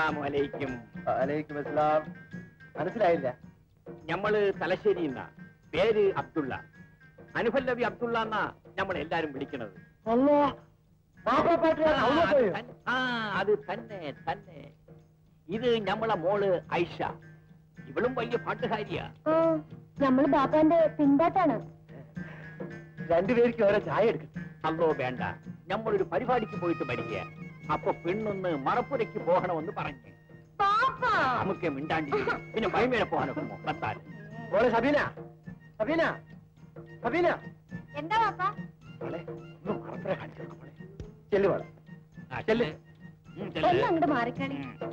അസ്സലാമു അലൈക്കും വലൈക്കും അസ്സലാം മനസ്സിലായില്ല ഞമ്മള് തലശ്ശേരി എന്നാ പേര് അബ്ദുള്ള അനുഫല്ലവി അബ്ദുള്ള എന്നാ നമ്മൾ എല്ലാരും വിളിക്കണത് അല്ലോ പാപ്പാപ്പാട്ട് ആ, അത് തൻ- ആ അത് തന്നെ തന്നെ ഇത് ഞമ്മളെ മോള് ഐഷ ഇവളും വലിയ പാട്ടുകാരിയാ നമ്മള് ബാപ്പാന്റെ പിൻപാട്ടാണ് രണ്ടുപേർക്ക് ഓരോ ചായ എടുക്കട്ടെ അല്ലോ വേണ്ട ഞമ്മളൊരു പരിപാടിക്ക് പോയിട്ട് വരിക അപ്പൊ പെണ്ണൊന്ന് മറപ്പുരയ്ക്ക് പോകണമെന്ന് പറഞ്ഞു പാപ്പാ നമുക്ക് മിണ്ടാണ്ടി പിന്നെ ഭയമേനെ പോകാനൊക്കുമോ കത്താൽ മോളെ സബീന സബീന സബീന എന്താ പാപ്പാ മോളെ ഒന്ന് മറപ്പുര കാണിച്ചു കൊടുക്ക് മോളെ ചെല്ലു മോളെ ആ, ചെല്ല്. ഉം, ചെല്ല്. ഒന്ന് അങ്ങോട്ട് മാറിക്കളി ഉം.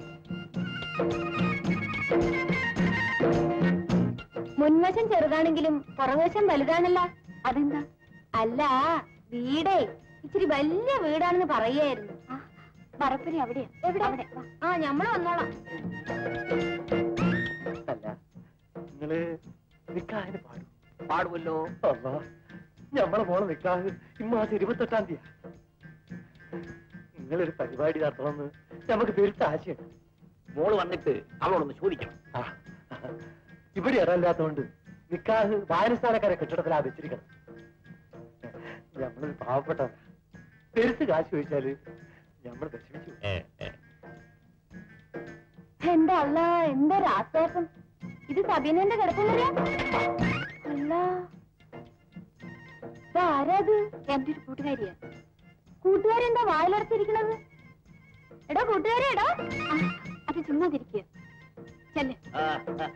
മുൻവശം ചെറുതാണെങ്കിലും പുറംവശം വലുതാണല്ല അതെന്താ അല്ല വീടേ ഇച്ചിരി വലിയ വീടാണെന്ന് പറയായിരുന്നു പറപ്പരി അവിടെയാ എവിടെ ആ ഞമ്മള് വന്നോളാം അല്ല നിങ്ങള് നിക്കാഹിന് പാടും പാടുമല്ലോ അല്ലാ ഞമ്മളെ മോളെ നിക്കാഹ് ഇമ്മാസം ഇരുപത്തെട്ടാം തീയതി നിങ്ങളൊരു പരിപാടി നടത്തണമെന്ന് നമുക്ക് പെരുത്ത ആശയുണ്ട് മോള് വന്നിട്ട് അവളോടൊന്ന് ചോദിക്കണം ആ, ഇവിടെ ഇടമില്ലാത്തോണ്ട് നിക്കാഹ് വായനസ്ഥാനക്കാരെ കെട്ടിടത്തിലാ വെച്ചിരിക്കണം നമ്മളൊരു പാവപ്പെട്ട പെരുത്ത് കാശ് ചോദിച്ചാല് നമ്മൾ വിഷമിച്ചു പോകും. ഏ, ഏ. എന്താ അല്ല എന്താ രാസേഷം ഇത് സബീനന്റെ കിടക്കുന്നറിയാ അല്ല ആരാത് എന്റെ ഒരു കൂട്ടുകാരിയാ കൂട്ടുകാരി എന്താ വായിലടച്ചിരിക്കണത് എടോ കൂട്ടുകാരി എടോ ആ, അത് ചുമ്മാതിരിക്കുക ചെല്ലേ ആ,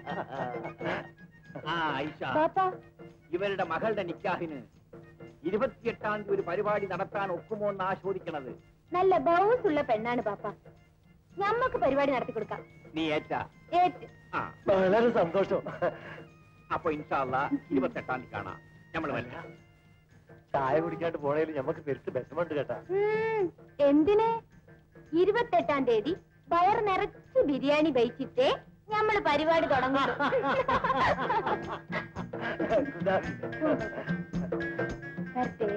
ആ ഐഷ പാപ്പാ ഇവരുടെ മകളുടെ നിക്കാഹിന് ഇരുപത്തിയെട്ടാം തീയതി ഒരു പരിപാടി നടത്താൻ ഒക്കുമോ എന്ന് ആശോദിക്കണത് നല്ല ബൗസ് ഉള്ള പെണ്ണാണ് പാപ്പ ഞമ്മക്ക് പരിപാടി നടത്തി കൊടുക്കാം നീ ഏറ്റ ഏറ്റ് ആ വളരെ സന്തോഷം അപ്പൊ ഇൻഷാല്ല ഇരുപത്തെട്ടാം തീയതി കാണാം നമ്മൾ വരാം ചായ കുടിക്കാണ്ട് പോണേല് ഞമ്മക്ക് പെരുത്ത് വിഷമമുണ്ട് കേട്ടാ ഉം, എന്തിന് ഇരുപത്തെട്ടാം തീയതി വയർ നിറച്ച് ബിരിയാണി കഴിച്ചിട്ടേ ഞമ്മള് പരിപാടി തുടങ്ങും വരട്ടെ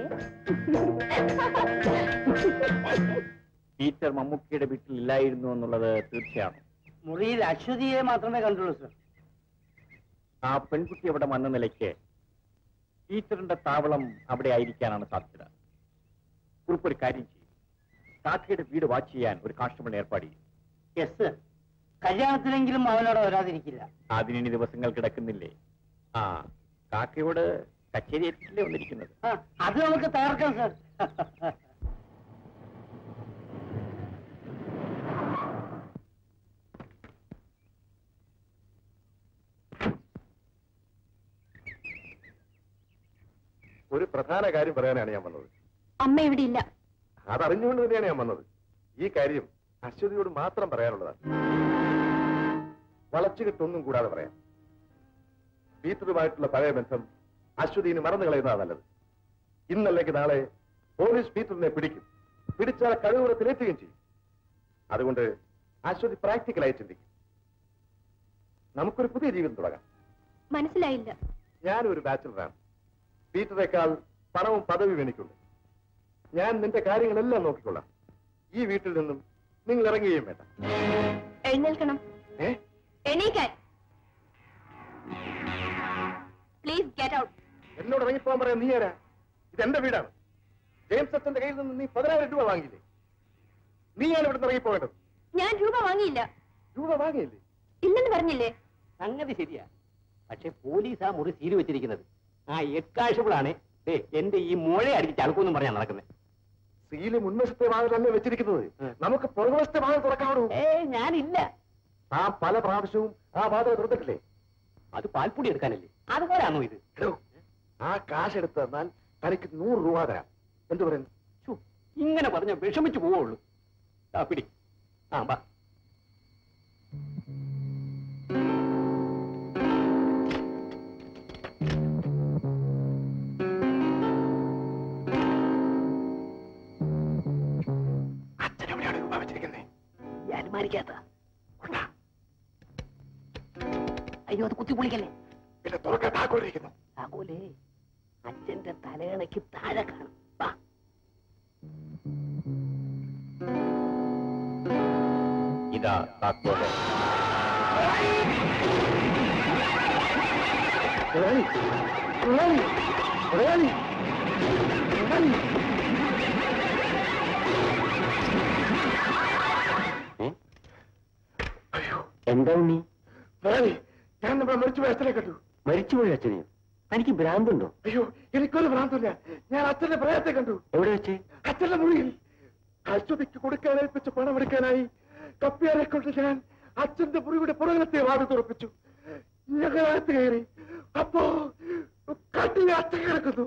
ടീച്ചർ മമ്മൂക്കിയുടെ വീട്ടിൽ ഇല്ലായിരുന്നു എന്നുള്ളത് തീർച്ചയാണ് മുറിയിൽ അശ്വതിയെ മാത്രമേ കണ്ടുള്ളൂ സർ ആ പെൺകുട്ടി അവിടെ വന്ന നിലയ്ക്ക് ടീച്ചറിന്റെ താവളം അവിടെ ആയിരിക്കാനാണ് സാധ്യത കുറിപ്പ് ഒരു കാര്യം ചെയ്യും കാക്കയുടെ വീട് വാച്ച് ചെയ്യാൻ ഒരു കാൺസ്റ്റബിൾ ഏർപ്പാട് ചെയ്യും യെസ് സർ കല്യാണത്തിനെങ്കിലും അവനോട് വരാതിരിക്കില്ല അതിനി ദിവസങ്ങൾ കിടക്കുന്നില്ലേ ആ കാക്കയോട് കച്ചേരി ഏറ്റില്ലേ വന്നിരിക്കുന്നത് ആ, അത് നമുക്ക് തകർക്കാം സർ ഒരു പ്രധാന കാര്യം പറയാനാണ് ഞാൻ വന്നത് അമ്മ ഇവിടെ ഇല്ല അതറിഞ്ഞുകൊണ്ട് തന്നെയാണ് ഞാൻ വന്നത് ഈ കാര്യം അശ്വതിയോട് മാത്രം പറയാനുള്ളതാണ് വളച്ചുകെട്ടൊന്നും കൂടാതെ പറയാം പീറ്ററുമായിട്ടുള്ള പഴയ ബന്ധം അശ്വതിന് മറന്നു കളയുന്നതാണ് നല്ലത് ഇന്നല്ലെങ്കിൽ നാളെ പോലീസ് പീറ്ററിനെ പിടിക്കും പിടിച്ചാൽ കഴിവുറത്തിലെത്തുകയും ചെയ്യും അതുകൊണ്ട് അശ്വതി പ്രാക്ടിക്കലായി ചിന്തിക്കും നമുക്കൊരു പുതിയ ജീവിതം തുടങ്ങാം മനസ്സിലായില്ല ഞാനൊരു ബാച്ചിലറാണ് പീറ്ററേക്കാൾ പണവും പദവിയും എനിക്കുണ്ട് ഞാൻ നിന്റെ കാര്യങ്ങളെല്ലാം നോക്കിക്കൊള്ളാം ഈ വീട്ടിൽ നിന്നും നിങ്ങൾ ഇറങ്ങുകയും വേണ്ട എഴുന്നേൽക്കണം ഏ എണീക്കാൻ പ്ലീസ് ഗെറ്റ് ഔട്ട് എന്നോട് ഇറങ്ങിപ്പോകാൻ പറയാൻ നീ ആരാ ഇത് എന്റെ വീടാണ് ജെയിംസ് അച്ഛന്റെ കയ്യിൽ നിന്ന് നീ പതിനായിരം രൂപ വാങ്ങിയില്ലേ നീയാണ് ഇവിടുന്ന് ഇറങ്ങിപ്പോകേണ്ടത് ഞാൻ രൂപ വാങ്ങിയില്ല രൂപ വാങ്ങിയില്ലേ ഇല്ലെന്ന് പറഞ്ഞില്ലേ സംഗതി ശരിയാ പക്ഷെ പോലീസ് ആ മുറി സീൽ വെച്ചിരിക്കുന്നത് ആ എക്കാഴ്ചകളാണ് എന്റെ ഈ മോഴെ അടിച്ച് ചളുക്കൊന്നും പറഞ്ഞാ നടക്കുന്നത് സീല് മുൻവശത്തെ വാതിലല്ലേ വെച്ചിരിക്കുന്നത് നമുക്ക് പുറകുവശത്തെ വാതിൽ തുറക്കാവൂ ഏ ഞാനില്ല ആ പല പ്രാവശ്യവും ആ വാതിൽ തുറന്നിട്ടില്ലേ അത് പാൽപ്പൊടി എടുക്കാനല്ലേ അതുപോലാണോ ഇത് എടോ, ആ കാശ് എടുത്ത് തന്നാൽ തനിക്ക് നൂറ് രൂപ തരാം എന്തു പറയുന്നു ഛു, ഇങ്ങനെ പറഞ്ഞ വിഷമിച്ചു പോവുള്ളൂ ആ പിടി ആ ബാ അച്ഛൻ എവിടെയാണ് രൂപ വെച്ചിരിക്കുന്നത് ഈ അലമാരിക്കകത്താ അയ്യോ അത് കുത്തി പൊളിക്കല്ലേ പിന്നെ തുറക്കാൻ താക്കോലിരിക്കുന്നു താക്കോലേ അച്ഛന്റെ തലയണയ്ക്ക് താഴെ കാണും വാ ഇത് ഇതാ താക്കോല് മുതലാളി മുതലാളി മുതലാളി മുതലാളി എന്താ ഉണ്ണി മുതലാളി ഞാൻ നമ്മുടെ മരിച്ചുപോയ അച്ഛനെ കണ്ടു മരിച്ചുപോയി അച്ഛനെയോ തനിക്ക് ഭ്രാന്തുണ്ടോ അയ്യോ എനിക്കൊരു ഭ്രാന്തില്ല ഞാൻ അച്ഛന്റെ പ്രയത്തെ കണ്ടു എവിടെ വെച്ച് അച്ഛന്റെ മുറിയിൽ അശ്വതിക്ക് കൊടുക്കാൻ ഏൽപ്പിച്ച പണം എടുക്കാനായി കപ്പിയാരെ കൊണ്ട് ഞാൻ അച്ഛന്റെ മുറിയുടെ പുറകലത്തെ വാട് തുറപ്പിച്ചു ഞങ്ങളകത്ത് കയറി അപ്പോ കട്ടിലെ അച്ഛൻ കിടക്കുന്നു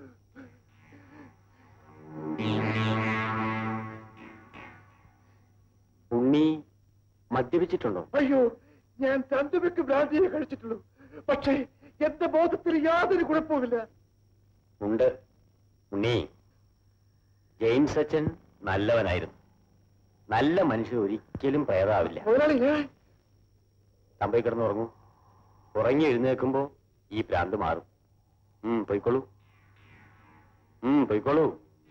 ഉണ്ണി മദ്യപിച്ചിട്ടുണ്ടോ അയ്യോ ഞാൻ ചന്തുവെക്ക് ഭ്രാന്തിയെ കഴിച്ചിട്ടുള്ളൂ പക്ഷേ എന്റെ ബോധത്തിൽ യാതൊരു കുഴപ്പവുമില്ല ഉണ്ട് ഉണ്ണി ജെയിംസ് അച്ഛൻ നല്ലവനായിരുന്നു നല്ല മനുഷ്യൻ ഒരിക്കലും പ്രേതാവില്ല മുതലാളി ഞാൻ തമ്പയി കിടന്നുറങ്ങൂ ഉറങ്ങി എഴുന്നേൽക്കുമ്പോ ഈ ഭ്രാന്ത് മാറും ഉം പൊയ്ക്കോളൂ ഉം പൊയ്ക്കോളൂ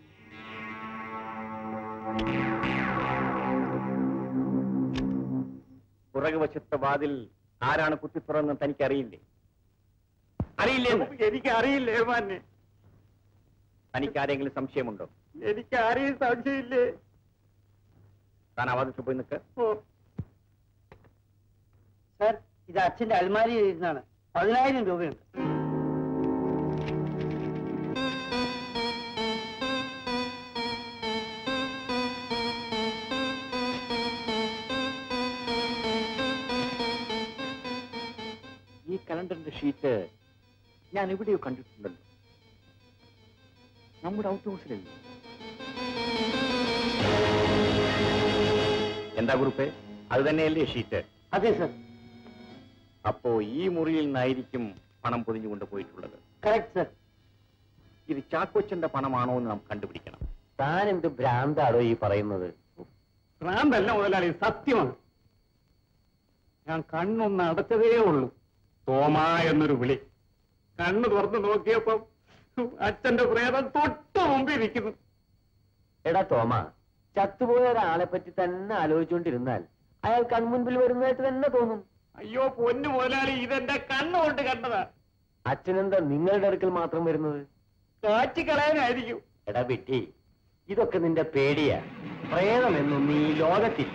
പുറകുവശത്തെ വാതിൽ ആരാണ് കുത്തി തുറന്ന് തനിക്കറിയില്ലേ അറിയില്ലേ എനിക്ക് അറിയില്ലേ മാന്നെ തനിക്ക് ആരെങ്കിലും സംശയമുണ്ടോ എനിക്ക് ആരെയും സംശയമില്ലേ താൻ ആ വാതിൽ പോയി നിൽക്ക് സാർ ഇത് അച്ഛന്റെ അൽമാരിയിൽ ഇരുന്നാണ് പതിനായിരം രൂപയുണ്ട് ഈ കലണ്ടറിന്റെ ഷീറ്റ് ഞാൻ എവിടെയോ കണ്ടിട്ടുണ്ടല്ലോ നമ്മുടെ ഔട്ട് ഹൗസിലല്ലേ എന്താ കുറിപ്പ് അത് തന്നെയല്ലേ ഷീറ്റ് അതെ സാർ അപ്പോ ഈ മുറിയിൽ നിന്നായിരിക്കും പണം പൊതിഞ്ഞു കൊണ്ടുപോയിട്ടുള്ളത് കറക്റ്റ് സാർ ഇത് ചാക്കോച്ചന്റെ പണമാണോ എന്ന് നാം കണ്ടുപിടിക്കണം താൻ എന്ത് ഭ്രാന്താണോ ഈ പറയുന്നത് ഭ്രാന്തല്ല മുതലാളി സത്യമാണ് ഞാൻ കണ്ണൊന്ന് അടച്ചതേ ഉള്ളൂ തോമ എന്നൊരു വിളി കണ്ണ് തുറന്ന് നോക്കിയപ്പം അച്ഛന്റെ പ്രേതം തൊട്ട് മുമ്പിൽ നിൽക്കുന്നു എടാ തോമ ചത്തുപോയ ഒരാളെ പറ്റി തന്നെ ആലോചിച്ചുകൊണ്ടിരുന്നാൽ അയാൾ കൺമുൻപിൽ വരുന്നതായിട്ട് തന്നെ തോന്നും അയ്യോ പൊന്നു മുതലാളി ഇതെന്റെ കണ്ണുകൊണ്ട് കണ്ടതാ അച്ഛനെന്താ നിങ്ങളുടെ അടുക്കൽ മാത്രം വരുന്നത് കാച്ചിക്കളയാനായിരിക്കും എടാ വിട്ടി ഇതൊക്കെ നിന്റെ പേടിയാ പ്രേതമെന്നൊന്നും ഈ ലോകത്തില്ല